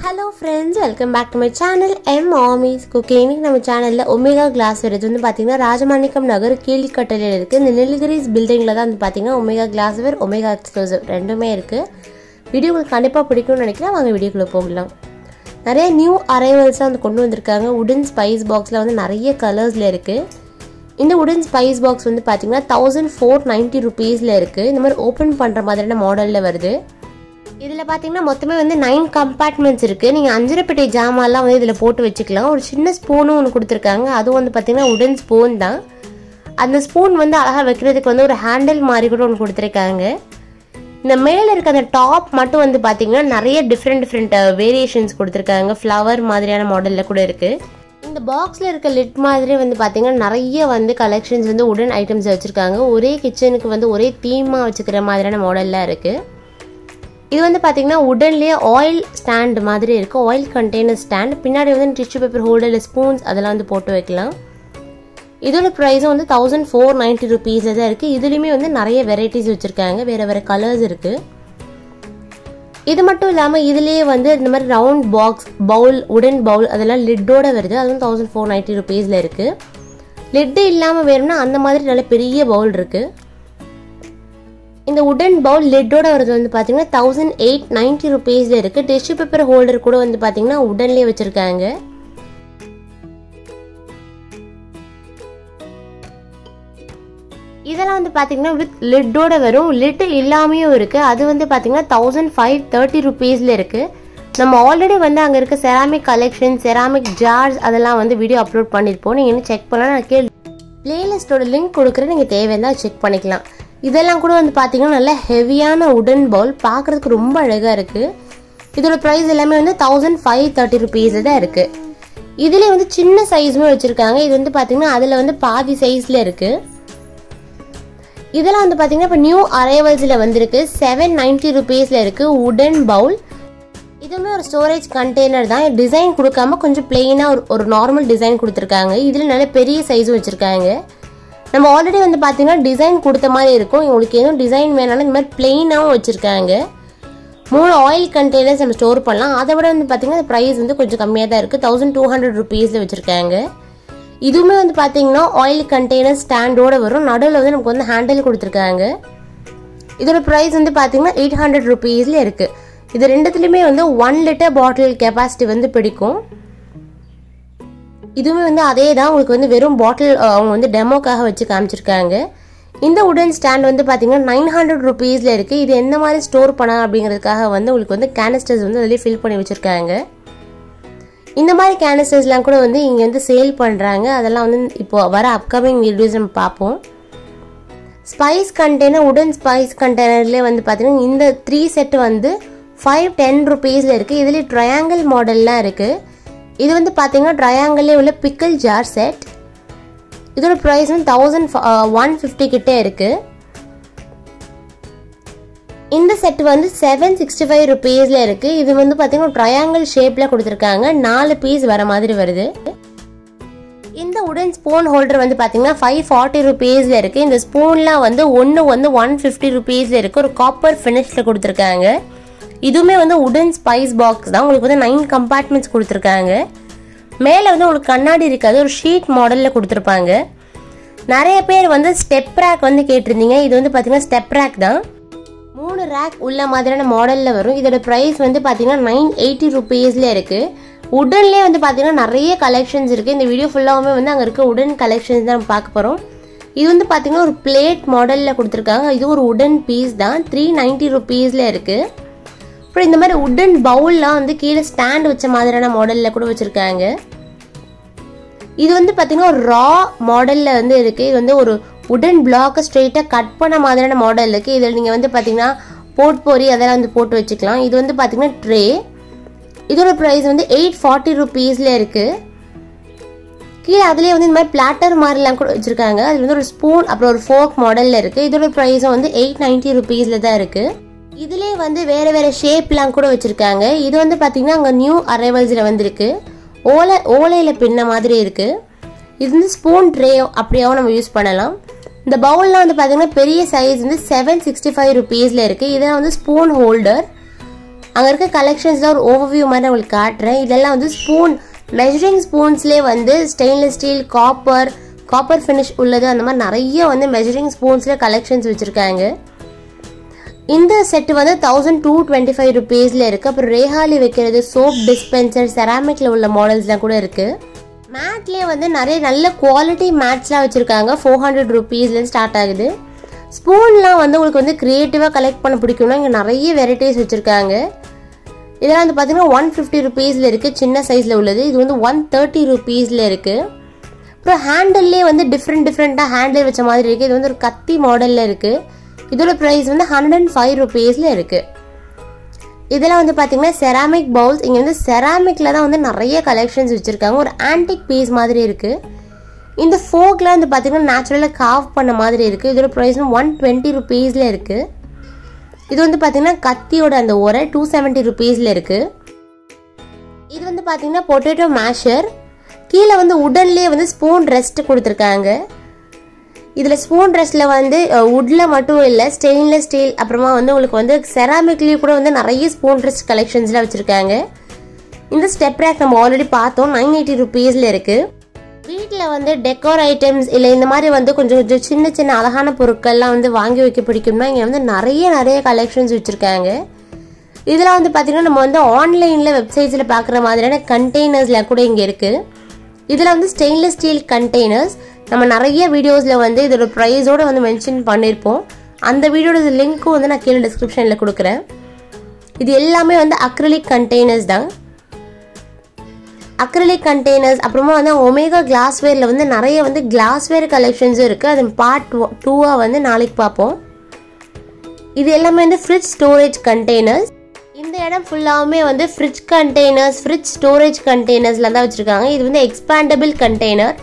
Hello friends welcome back to my channel M Amy's cooking இன்னைக்கு நம்ம சேனலில் omega class வருது வந்து பார்த்தீங்கன்னா ராஜமாணிக்கம் நகர் கீழ்கட்டளையில் இருக்குது இந்த நீலகிரிஸ் பில்டிங்கில் தான் வந்து பார்த்தீங்கன்னா Omega glass ware Omega exclusive ரெண்டுமே இருக்குது வீடியோ உங்களுக்கு கண்டிப்பாக பிடிக்கும்னு நினைக்கிறேன் வாங்க வீடியோக்குள்ளே போகலாம் நிறைய நியூ அரைவல்ஸ்லாம் வந்து கொண்டு வந்திருக்காங்க உடன் ஸ்பைஸ் பாக்ஸில் வந்து நிறைய கலர்ஸில் இருக்குது இந்த உடன் ஸ்பைஸ் பாக்ஸ் வந்து பார்த்தீங்கன்னா தௌசண்ட் ஃபோர் நைன்ட்டி ருபீஸில் இருக்குது இந்த மாதிரி ஓப்பன் பண்ணுற மாதிரியான மாடலில் வருது இதில் பார்த்தீங்கன்னா மொத்தமே வந்து நைன் கம்பார்ட்மெண்ட்ஸ் இருக்குது நீங்கள் அஞ்சரைப்பேட்டை ஜாமான்லாம் வந்து இதில் போட்டு வச்சுக்கலாம் ஒரு சின்ன ஸ்பூனும் ஒன்று கொடுத்துருக்காங்க அதுவும் வந்து பார்த்தீங்கன்னா உடன் ஸ்பூன் தான் அந்த ஸ்பூன் வந்து அழகாக வைக்கிறதுக்கு வந்து ஒரு ஹேண்டில் மாதிரி கூட ஒன்று கொடுத்துருக்காங்க இந்த மேலே இருக்க அந்த டாப் மட்டும் வந்து பார்த்தீங்கன்னா நிறைய டிஃப்ரெண்ட் டிஃப்ரெண்ட் வேரியேஷன்ஸ் கொடுத்துருக்காங்க ஃப்ளவர் மாதிரியான மாடலில் கூட இருக்குது இந்த பாக்ஸில் இருக்க லிட் மாதிரி வந்து பார்த்தீங்கன்னா நிறைய வந்து கலெக்ஷன்ஸ் வந்து உடன் ஐட்டம்ஸ் வச்சுருக்காங்க ஒரே கிச்சனுக்கு வந்து ஒரே தீமாக வச்சுக்கிற மாதிரியான மாடல்லாம் இருக்குது இது வந்து பார்த்தீங்கன்னா உடன்லேயே ஆயில் ஸ்டாண்ட் மாதிரி இருக்குது ஆயில் கண்டெய்னர் ஸ்டாண்ட் பின்னாடி வந்து டிஷ்யூ பேப்பர் ஹோல்டர் ஸ்பூன்ஸ் அதெல்லாம் வந்து போட்டு வைக்கலாம் இதோட ப்ரைஸும் வந்து தௌசண்ட் ஃபோர் நைன்ட்டி ருபீஸில் தான் இருக்குது இதுலேயுமே வந்து நிறைய வெரைட்டிஸ் வச்சுருக்காங்க வேறு வேறு கலர்ஸ் இருக்குது இது மட்டும் இல்லாமல் இதுலேயே வந்து இந்த மாதிரி ரவுண்ட் பாக்ஸ் பவுல் உடன் பவுல் அதெல்லாம் லிட்டோட வருது அது வந்து தௌசண்ட் ஃபோர் நைன்ட்டி ருபீஸில் இருக்குது லிட்டு இல்லாமல் வேணும்னா அந்த மாதிரி நல்ல பெரிய பவுல் இருக்குது இந்த உடன் பவுல் லிட்டோட வருது வந்து பார்த்தீங்கன்னா தௌசண்ட் எயிட் நைன்ட்டி ருபீஸில் இருக்குது டிஷ்யூ பேப்பர் ஹோல்டர் கூட வந்து பார்த்தீங்கன்னா உடன்லேயே வச்சுருக்காங்க இதெல்லாம் வந்து பார்த்தீங்கன்னா வித் லிட்டோட வரும் லிட்டு இல்லாமையும் இருக்குது அது வந்து பார்த்தீங்கன்னா தௌசண்ட் ஃபைவ் தேர்ட்டி ருபீஸில் இருக்குது நம்ம ஆல்ரெடி வந்து அங்கே இருக்க செராமிக் கலெக்ஷன் செராமிக் ஜார்ஸ் அதெல்லாம் வந்து வீடியோ அப்லோட் பண்ணியிருப்போம் நீங்கள் இன்னும் செக் பண்ணலாம் நான் கேள்வி பிளேலிஸ்ட்டோட லிங்க் கொடுக்குறேன் நீங்கள் தேவைன்னா செக் பண்ணிக்கலாம் இதெல்லாம் கூட வந்து பார்த்தீங்கன்னா நல்ல ஹெவியான உடன் பவுல் பார்க்குறதுக்கு ரொம்ப அழகாக இருக்குது இதோட ப்ரைஸ் எல்லாமே வந்து தௌசண்ட் ஃபைவ் தேர்ட்டி ருபீஸ் தான் இருக்குது இதுலேயே வந்து சின்ன சைஸுமே வச்சுருக்காங்க இது வந்து பார்த்தீங்கன்னா அதில் வந்து பாதி சைஸில் இருக்குது இதெல்லாம் வந்து பார்த்தீங்கன்னா இப்போ நியூ அரைவல்ஸில் வந்திருக்கு செவன் நைன்ட்டி ருபீஸில் இருக்குது உடன் பவுல் இதுவுமே ஒரு ஸ்டோரேஜ் கண்டெய்னர் தான் டிசைன் கொடுக்காம கொஞ்சம் பிளெயினாக ஒரு ஒரு நார்மல் டிசைன் கொடுத்துருக்காங்க இதில் நல்ல பெரிய சைஸும் வச்சுருக்காங்க நம்ம ஆல்ரெடி வந்து பார்த்தீங்கன்னா டிசைன் கொடுத்த மாதிரி இருக்கும் உங்களுக்கு எதுவும் டிசைன் வேணாலும் இந்த மாதிரி பிளெயினாகவும் வச்சுருக்காங்க மூணு ஆயில் கண்டெய்னர்ஸ் நம்ம ஸ்டோர் பண்ணலாம் அதை விட வந்து பார்த்தீங்கன்னா ப்ரைஸ் வந்து கொஞ்சம் கம்மியாக தான் இருக்குது தௌசண்ட் டூ ஹண்ட்ரட் ருபீஸில் வச்சுருக்காங்க இதுவுமே வந்து பார்த்தீங்கன்னா ஆயில் கண்டெய்னர் ஸ்டாண்டோட வரும் நடுவில் வந்து நமக்கு வந்து ஹேண்டில் கொடுத்துருக்காங்க இதோட ப்ரைஸ் வந்து பார்த்தீங்கன்னா எயிட் ஹண்ட்ரட் ருபீஸில் இருக்குது இது ரெண்டுத்துலேயுமே வந்து ஒன் லிட்டர் பாட்டில் கெப்பாசிட்டி வந்து பிடிக்கும் இதுவுமே வந்து அதே தான் உங்களுக்கு வந்து வெறும் பாட்டில் அவங்க வந்து டெமோக்காக வச்சு காமிச்சிருக்காங்க இந்த உடன் ஸ்டாண்ட் வந்து பார்த்தீங்கன்னா நைன் ஹண்ட்ரட் ருபீஸில் இருக்குது இது எந்த மாதிரி ஸ்டோர் பண்ணலாம் அப்படிங்கிறதுக்காக வந்து உங்களுக்கு வந்து கேனிஸ்டர்ஸ் வந்து அதிலே ஃபில் பண்ணி வச்சுருக்காங்க இந்த மாதிரி கேனிஸ்டர்ஸ்லாம் கூட வந்து இங்கே வந்து சேல் பண்ணுறாங்க அதெல்லாம் வந்து இப்போ வர அப்கமிங் வீடியோஸ் நம்ம பார்ப்போம் ஸ்பைஸ் கண்டெய்னர் உடன் ஸ்பைஸ் கண்டெய்னர்லேயே வந்து பார்த்தீங்கன்னா இந்த த்ரீ செட் வந்து ஃபைவ் டென் ருபீஸில் இருக்குது இதுலேயே ட்ரையாங்கிள் மாடல்லாம் இருக்குது இது வந்து பார்த்தீங்கன்னா ட்ரையாங்கிளே உள்ள பிக்கிள் ஜார் செட் இதோட ப்ரைஸ் வந்து தௌசண்ட் ஒன் ஃபிஃப்டி கிட்டே இருக்குது இந்த செட் வந்து செவன் சிக்ஸ்டி ஃபைவ் ருபீஸில் இருக்குது இது வந்து பார்த்தீங்கன்னா ட்ரையாங்கிள் ஷேப்பில் கொடுத்துருக்காங்க நாலு பீஸ் வர மாதிரி வருது இந்த உடன் ஸ்பூன் ஹோல்டர் வந்து பார்த்தீங்கன்னா ஃபைவ் ஃபார்ட்டி ருபீஸில் இருக்குது இந்த ஸ்பூன்லாம் வந்து ஒன்று வந்து ஒன் ஃபிஃப்டி ருபீஸில் இருக்குது ஒரு காப்பர் ஃபினிஷில் கொடுத்துருக்காங்க இதுவுமே வந்து உடன் ஸ்பைஸ் பாக்ஸ் தான் உங்களுக்கு வந்து நைன் கம்பார்ட்மெண்ட்ஸ் கொடுத்துருக்காங்க மேலே வந்து உங்களுக்கு கண்ணாடி இருக்காது ஒரு ஷீட் மாடலில் கொடுத்துருப்பாங்க நிறைய பேர் வந்து ஸ்டெப் ரேக் வந்து கேட்டிருந்தீங்க இது வந்து பார்த்தீங்கன்னா ஸ்டெப் ரேக் தான் மூணு ரேக் உள்ள மாதிரியான மாடலில் வரும் இதோட ப்ரைஸ் வந்து பார்த்தீங்கன்னா நைன் எயிட்டி ருபீஸில் இருக்குது உடன்லேயே வந்து பார்த்தீங்கன்னா நிறைய கலெக்ஷன்ஸ் இருக்குது இந்த வீடியோ ஃபுல்லாகவுமே வந்து அங்கே இருக்க உடன் கலெக்ஷன்ஸ் தான் பார்க்க போகிறோம் இது வந்து பார்த்தீங்கன்னா ஒரு பிளேட் மாடலில் கொடுத்துருக்காங்க இது ஒரு உடன் பீஸ் தான் த்ரீ நைன்ட்டி ருபீஸில் இருக்குது அப்புறம் இந்த மாதிரி உடன் பவுல்லாம் வந்து கீழே ஸ்டாண்ட் வச்ச மாதிரியான மாடலில் கூட வச்சுருக்காங்க இது வந்து பார்த்தீங்கன்னா ஒரு ரா மாடலில் வந்து இருக்குது இது வந்து ஒரு உடன் பிளாக்கை ஸ்ட்ரெயிட்டாக கட் பண்ண மாதிரியான மாடல் இருக்குது இதில் நீங்கள் வந்து பார்த்தீங்கன்னா போட் பொரி அதெல்லாம் வந்து போட்டு வச்சுக்கலாம் இது வந்து பார்த்தீங்கன்னா ட்ரே இதோட ப்ரைஸ் வந்து எயிட் ஃபார்ட்டி ருபீஸில் இருக்குது கீழே அதுலேயே வந்து இந்த மாதிரி பிளாட்டர் மாதிரிலாம் கூட வச்சுருக்காங்க அது வந்து ஒரு ஸ்பூன் அப்புறம் ஒரு ஃபோக் மாடலில் இருக்குது இதோட ப்ரைஸும் வந்து எயிட் நைன்ட்டி ருபீஸில் தான் இருக்குது இதுலேயே வந்து வேறு வேறு ஷேப்லாம் கூட வச்சுருக்காங்க இது வந்து பார்த்திங்கன்னா அங்கே நியூ அரைவல்ஸில் வந்திருக்கு ஓலை ஓலையில் பின்ன மாதிரி இருக்குது இது வந்து ஸ்பூன் ட்ரே அப்படியாவும் நம்ம யூஸ் பண்ணலாம் இந்த பவுல்லாம் வந்து பார்த்திங்கன்னா பெரிய சைஸ் வந்து செவன் சிக்ஸ்டி ஃபைவ் ருபீஸில் இருக்குது இதெல்லாம் வந்து ஸ்பூன் ஹோல்டர் அங்கே இருக்க கலெக்ஷன்ஸில் ஒரு ஓவர்வியூ மாதிரி நான் உங்களுக்கு காட்டுறேன் இதெல்லாம் வந்து ஸ்பூன் மெஷரிங் ஸ்பூன்ஸ்லேயே வந்து stainless steel copper copper finish உள்ளது அந்த மாதிரி நிறைய வந்து மெஷரிங் ஸ்பூன்ஸில் கலெக்ஷன்ஸ் வச்சுருக்காங்க இந்த செட்டு வந்து தௌசண்ட் டூ டுவெண்ட்டி ஃபைவ் ருபீஸில் இருக்குது அப்புறம் ரேஹாலி வைக்கிறது சோப் டிஸ்பென்சர் செராமிக்கில் உள்ள மாடல்ஸ்லாம் கூட இருக்குது மேட்லேயே வந்து நிறைய நல்ல குவாலிட்டி மேட்ஸ்லாம் வச்சுருக்காங்க ஃபோர் ஹண்ட்ரட் ருபீஸ்லேருந்து ஸ்டார்ட் ஆகுது ஸ்பூன்லாம் வந்து உங்களுக்கு வந்து க்ரியேட்டிவாக கலெக்ட் பண்ண பிடிக்கும்னா இங்கே நிறைய வெரைட்டிஸ் வச்சுருக்காங்க இதெல்லாம் வந்து பார்த்தீங்கன்னா ஒன் ஃபிஃப்டி ருபீஸில் இருக்குது சின்ன சைஸில் உள்ளது இது வந்து ஒன் தேர்ட்டி ருபீஸில் இருக்குது அப்புறம் ஹேண்டில்லே வந்து டிஃப்ரெண்ட் டிஃப்ரெண்ட்டாக ஹேண்டில் வச்ச மாதிரி இருக்குது இது வந்து ஒரு கத்தி மாடலில் இருக்குது இதோட ப்ரைஸ் வந்து ஹண்ட்ரட் அண்ட் ஃபைவ் ருபீஸில் இருக்குது இதெல்லாம் வந்து பார்த்தீங்கன்னா செராமிக் பவுல்ஸ் இங்கே வந்து செராமிக்கில் தான் வந்து நிறைய கலெக்ஷன்ஸ் வச்சுருக்காங்க ஒரு ஆன்டிக் பீஸ் மாதிரி இருக்குது இந்த ஃபோக்கில் வந்து பார்த்தீங்கன்னா நேச்சுரலாக காவ் பண்ண மாதிரி இருக்குது இதோட ப்ரைஸ் ஒன் டுவெண்ட்டி ருபீஸில் இருக்குது இது வந்து பார்த்தீங்கன்னா கத்தியோட அந்த உரை டூ செவன்ட்டி ருபீஸில் இருக்குது இது வந்து பார்த்தீங்கன்னா பொட்டேட்டோ மேஷர் கீழே வந்து உடன்லேயே வந்து ஸ்பூன் ரெஸ்ட் கொடுத்துருக்காங்க இதில் ஸ்பூன் ரெஸ்ட்டில் வந்து உட்டில் மட்டும் இல்லை ஸ்டெயின்லெஸ் ஸ்டீல் அப்புறமா வந்து உங்களுக்கு வந்து செராமிக்லேயும் கூட வந்து நிறைய ஸ்பூன் ரெஸ்ட் கலெக்ஷன்ஸ்லாம் வச்சுருக்காங்க இந்த ஸ்டெப் ரேக் நம்ம ஆல்ரெடி பார்த்தோம் நைன் எயிட்டி ருபீஸில் இருக்குது வீட்டில் வந்து டெக்கோர் ஐட்டம்ஸ் இல்லை இந்த மாதிரி வந்து கொஞ்சம் கொஞ்சம் சின்ன சின்ன அழகான பொருட்கள்லாம் வந்து வாங்கி வைக்க பிடிக்கும்னா இங்கே வந்து நிறைய நிறைய கலெக்ஷன்ஸ் வச்சுருக்காங்க இதெல்லாம் வந்து பார்த்திங்கன்னா நம்ம வந்து ஆன்லைனில் வெப்சைட்ஸில் பார்க்குற மாதிரியான கண்டெய்னர்ஸில் கூட இங்கே இருக்குது இதில் வந்து ஸ்டெயின்லெஸ் ஸ்டீல் கண்டெய்னர்ஸ் நம்ம நிறைய வீடியோஸில் வந்து இதோட ப்ரைஸோடு வந்து மென்ஷன் பண்ணியிருப்போம் அந்த வீடியோட லிங்க்கும் வந்து நான் கீழே டிஸ்கிரிப்ஷனில் கொடுக்குறேன் இது எல்லாமே வந்து அக்ரலிக் கண்டெய்னர்ஸ் தான் அக்ரலிக் கண்டெய்னர்ஸ் அப்புறமா வந்து ஒமேகா கிளாஸ்வேரில் வந்து நிறைய வந்து கிளாஸ்வேர் கலெக்ஷன்ஸும் இருக்குது அது பார்ட் டூவாக வந்து நாளைக்கு பார்ப்போம் இது எல்லாமே வந்து ஃப்ரிட்ஜ் ஸ்டோரேஜ் கண்டெய்னர்ஸ் இந்த இடம் ஃபுல்லாகவுமே வந்து ஃப்ரிட்ஜ் கண்டெய்னர்ஸ் ஃப்ரிட்ஜ் ஸ்டோரேஜ் கண்டெய்னர்ஸில் தான் வச்சுருக்காங்க இது வந்து எக்ஸ்பேண்டபிள் கண்டெய்னர்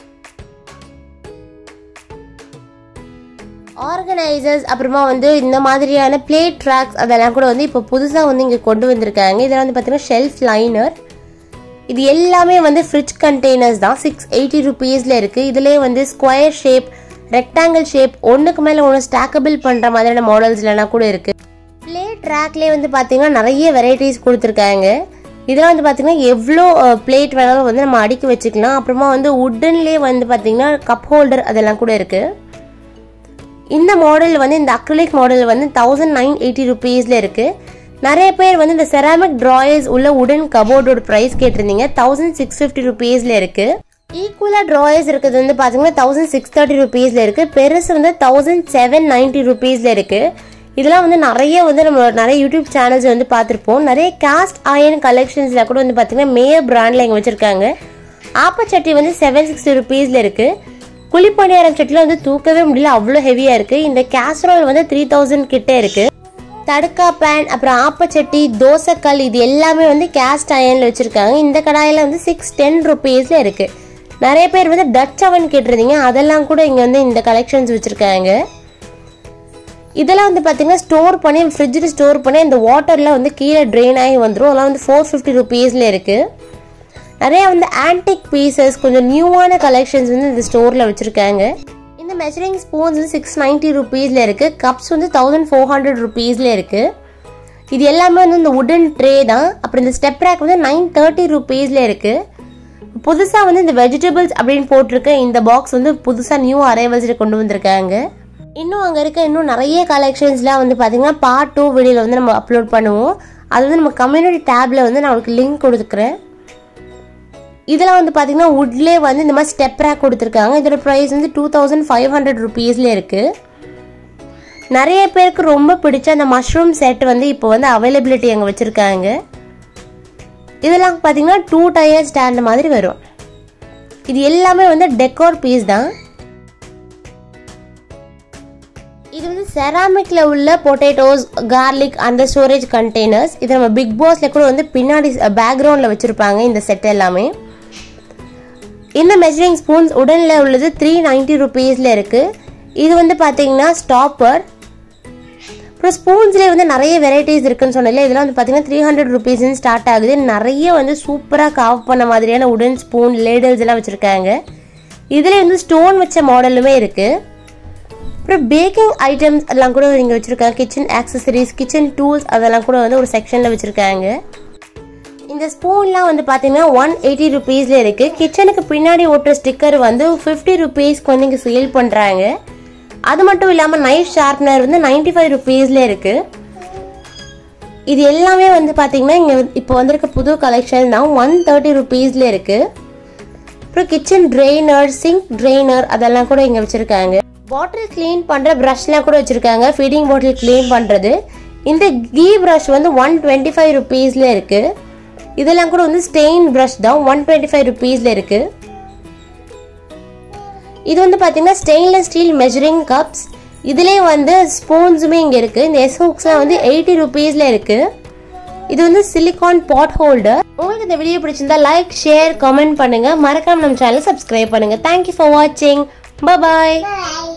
ஆர்கனைசர்ஸ் அப்புறமா வந்து இந்த மாதிரியான பிளே ட்ராக்ஸ் அதெல்லாம் கூட வந்து இப்போ புதுசாக வந்து இங்கே கொண்டு வந்திருக்காங்க இதெல்லாம் வந்து பார்த்தீங்கன்னா ஷெல்ஃப் லைனர் இது எல்லாமே வந்து ஃப்ரிட்ஜ் கண்டெய்னர்ஸ் தான் சிக்ஸ் எயிட்டி ருபீஸில் இருக்குது இதுலேயே வந்து ஸ்கொயர் ஷேப் ரெக்டாங்கிள் ஷேப் ஒன்றுக்கு மேலே ஒன்று ஸ்டாக்கபிள் பண்ணுற மாதிரியான மாடல்ஸ்லாம் கூட இருக்குது பிளே ட்ராக்லேயே வந்து பார்த்தீங்கன்னா நிறைய வெரைட்டிஸ் கொடுத்துருக்காங்க இதெல்லாம் வந்து பார்த்தீங்கன்னா எவ்வளோ பிளேட் வேணாலும் வந்து நம்ம அடுக்கி வச்சுக்கலாம் அப்புறமா வந்து உட்டன்லேயே வந்து பார்த்தீங்கன்னா கப் ஹோல்டர் அதெல்லாம் கூட இருக்குது இந்த மாடல் வந்து இந்த அக்ரலிக் மாடல் வந்து தௌசண்ட் நைன் எயிட்டி ருபீஸில் இருக்குது நிறைய பேர் வந்து இந்த செராமிக் ட்ராயர்ஸ் உள்ள உடன் கபோர்டோட ப்ரைஸ் கேட்டிருந்தீங்க தௌசண்ட் சிக்ஸ் ஃபிஃப்டி ருபீஸில் இருக்குது ஈக்குவலாக ட்ராயர்ஸ் இருக்கிறது வந்து பார்த்தீங்கன்னா தௌசண்ட் சிக்ஸ் தேர்ட்டி ருபீஸில் இருக்குது பெருசு வந்து தௌசண்ட் செவன் நைன்ட்டி ருபீஸில் இருக்குது இதெல்லாம் வந்து நிறைய வந்து நம்ம நிறைய யூடியூப் சேனல்ஸ் வந்து பார்த்துருப்போம் நிறைய காஸ்ட் அயன் கலெக்ஷன்ஸில் கூட வந்து பார்த்தீங்கன்னா மேயர் பிராண்டில் இங்கே வச்சுருக்காங்க ஆப்பச்சட்டி வந்து செவன் சிக்ஸ்டி ருபீஸில் இருக்குது குழிப்பணியாரம் சட்டியில் வந்து தூக்கவே முடியல அவ்வளோ ஹெவியாக இருக்குது இந்த கேசரோல் வந்து த்ரீ தௌசண்ட் கிட்டே இருக்குது தடுக்கா பேன் அப்புறம் ஆப்பச்சட்டி தோசைக்கல் இது எல்லாமே வந்து கேஸ்ட் அயனில் வச்சுருக்காங்க இந்த கடாயில் வந்து சிக்ஸ் டென் ருபீஸில் இருக்குது நிறைய பேர் வந்து டச் அவன் கேட்டிருந்தீங்க அதெல்லாம் கூட இங்கே வந்து இந்த கலெக்ஷன்ஸ் வச்சுருக்காங்க இதெல்லாம் வந்து பார்த்தீங்கன்னா ஸ்டோர் பண்ணி ஃப்ரிட்ஜில் ஸ்டோர் பண்ணி இந்த வாட்டரில் வந்து கீழே ட்ரெயின் ஆகி வந்துடும் அதெல்லாம் வந்து ஃபோர் ஃபிஃப்டி ருபீஸில் இருக்குது நிறைய வந்து ஆன்டிக் பீசஸ் கொஞ்சம் நியூவான கலெக்ஷன்ஸ் வந்து இந்த ஸ்டோரில் வச்சுருக்காங்க இந்த மெஷரிங் ஸ்பூன்ஸ் வந்து சிக்ஸ் நைன்ட்டி ருபீஸில் இருக்குது கப்ஸ் வந்து தௌசண்ட் ஃபோர் ஹண்ட்ரட் ருபீஸில் இருக்குது இது எல்லாமே வந்து இந்த உடன் ட்ரே தான் அப்புறம் இந்த ஸ்டெப் ரேக் வந்து நைன் தேர்ட்டி ருபீஸில் இருக்குது புதுசாக வந்து இந்த வெஜிடபிள்ஸ் அப்படின்னு போட்டிருக்க இந்த பாக்ஸ் வந்து புதுசாக நியூ அரைவல்ஸில் கொண்டு வந்திருக்காங்க இன்னும் அங்கே இருக்க இன்னும் நிறைய கலெக்ஷன்ஸ்லாம் வந்து பார்த்தீங்கன்னா பார்ட் டூ வீடியோவில் வந்து நம்ம அப்லோட் பண்ணுவோம் அது வந்து நம்ம கம்யூனிட்டி டேப்பில் வந்து நான் உங்களுக்கு லிங்க் கொடுத்துக்கிறேன் இதெல்லாம் வந்து பார்த்தீங்கன்னா வுட்லேயே வந்து இந்த மாதிரி ஸ்டெப் ரேக் கொடுத்துருக்காங்க இதோட ப்ரைஸ் வந்து டூ தௌசண்ட் ஃபைவ் ஹண்ட்ரட் ருபீஸில் இருக்குது நிறைய பேருக்கு ரொம்ப பிடிச்ச அந்த மஷ்ரூம் செட் வந்து இப்போ வந்து அவைலபிலிட்டி அங்கே வச்சுருக்காங்க இதெல்லாம் பார்த்தீங்கன்னா டூ டயர் ஸ்டாண்ட் மாதிரி வரும் இது எல்லாமே வந்து டெக்கோர் பீஸ் தான் இது வந்து செராமிக்கில் உள்ள பொட்டேட்டோஸ் கார்லிக் அந்த ஸ்டோரேஜ் கண்டெய்னர்ஸ் இது நம்ம பிக் பாஸில் கூட வந்து பின்னாடி பேக்ரவுண்டில் வச்சுருப்பாங்க இந்த செட் எல்லாமே இந்த மெஷரிங் ஸ்பூன்ஸ் உடனில் உள்ளது த்ரீ நைன்ட்டி ருபீஸில் இருக்குது இது வந்து பார்த்தீங்கன்னா ஸ்டாப்பர் அப்புறம் ஸ்பூன்ஸ்லேயே வந்து நிறைய வெரைட்டிஸ் இருக்குன்னு சொன்னல இதெல்லாம் வந்து பார்த்தீங்கன்னா த்ரீ ஹண்ட்ரட் ருபீஸ்ன்னு ஸ்டார்ட் ஆகுது நிறைய வந்து சூப்பராக காவ் பண்ண மாதிரியான உடன் ஸ்பூன் லேடல்ஸ் எல்லாம் வச்சுருக்காங்க இதில் வந்து ஸ்டோன் வச்ச மாடலுமே இருக்குது அப்புறம் பேக்கிங் ஐட்டம்ஸ் எல்லாம் கூட இங்கே வச்சுருக்காங்க கிச்சன் ஆக்சசரிஸ் கிச்சன் டூல்ஸ் அதெல்லாம் கூட வந்து ஒரு செக்ஷனில் வச்சுருக்காங்க இந்த ஸ்பூன்லாம் வந்து பார்த்தீங்கன்னா ஒன் எயிட்டி ருபீஸில் இருக்குது கிச்சனுக்கு பின்னாடி ஒட்டுற ஸ்டிக்கர் வந்து ஃபிஃப்டி ருபீஸ்க்கு வந்து இங்கே சேல் பண்ணுறாங்க அது மட்டும் இல்லாமல் நைஃப் ஷார்ப்னர் வந்து நைன்டி ஃபைவ் ருபீஸில் இருக்குது இது எல்லாமே வந்து பார்த்தீங்கன்னா இங்கே இப்போ வந்திருக்க புது கலெக்ஷன் தான் ஒன் தேர்ட்டி ருபீஸில் இருக்குது அப்புறம் கிச்சன் ட்ரெயினர் சிங்க் ட்ரெயினர் அதெல்லாம் கூட இங்கே வச்சுருக்காங்க பாட்டில் க்ளீன் பண்ணுற ப்ரஷ்லாம் கூட வச்சுருக்காங்க ஃபீடிங் பாட்டில் க்ளீன் பண்ணுறது இந்த கீ ப்ரஷ் வந்து ஒன் டுவெண்ட்டி ஃபைவ் ருபீஸில் இருக்குது இதெல்லாம் கூட வந்து ஸ்டெயின் ப்ரஷ் தான் ஒன் டுவெண்ட்டி ஃபைவ் ருபீஸில் இருக்குது இது வந்து பார்த்தீங்கன்னா ஸ்டெயின்லெஸ் ஸ்டீல் மெஷரிங் கப்ஸ் இதுலேயே வந்து ஸ்பூன்ஸுமே இங்கே இருக்குது இந்த எஸ் ஹூக்ஸ்லாம் வந்து எயிட்டி ருபீஸில் இருக்குது இது வந்து சிலிகான் பாட் ஹோல்டர் உங்களுக்கு இந்த வீடியோ பிடிச்சிருந்தா லைக் ஷேர் கமெண்ட் பண்ணுங்க மறக்காம நம்ம சேனல் சப்ஸ்கிரைப் பண்ணுங்க தேங்க்யூ ஃபார் வாட்சிங் பாய் Bye.